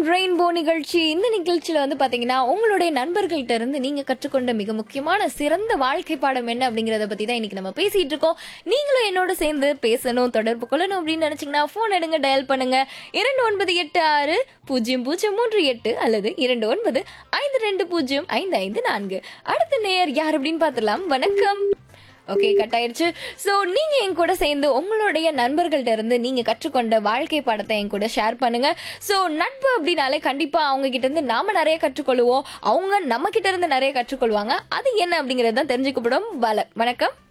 rainbow நிகழ்ச்சி இந்த நிகழ்ச்சியில வந்து பாத்தீங்கன்னா உங்களுடைய நண்பர்கள்ட்ட இருந்து நீங்க கற்றுக்கொண்ட மிக முக்கியமான சிறந்த வாழ்க்கை பாடம் என்ன அப்படிங்கறத பத்தி தான் இன்னைக்கு நம்ம பேசிட்டு இருக்கோம் நீங்களும் என்னோட சேர்ந்து பேசணும் தொடர்பு கொள்ளணும் அப்படின்னு நினைச்சீங்கன்னா போன் எடுங்க டயல் பண்ணுங்க இரண்டு ஒன்பது எட்டு ஆறு பூஜ்ஜியம் பூஜ்ஜியம் மூன்று எட்டு அல்லது இரண்டு ஒன்பது ஐந்து ரெண்டு பூஜ்ஜியம் ஐந்து ஐந்து நான்கு அடுத்த நேயர் யார் அப்படின்னு பார்த்துலாம் வணக்கம் ஓகே கட் ஆயிருச்சு ஸோ நீங்க என் கூட சேர்ந்து உங்களுடைய நண்பர்கள்ட்ட இருந்து நீங்க கற்றுக்கொண்ட வாழ்க்கை பாடத்தை என் கூட ஷேர் பண்ணுங்க ஸோ நட்பு அப்படின்னாலே கண்டிப்பா அவங்க கிட்ட இருந்து நாம நிறைய கற்றுக்கொள்வோம் அவங்க நம்ம கிட்ட இருந்து நிறைய கற்றுக்கொள்வாங்க அது என்ன அப்படிங்கறது தான் தெரிஞ்சுக்கப்படும் வல வணக்கம்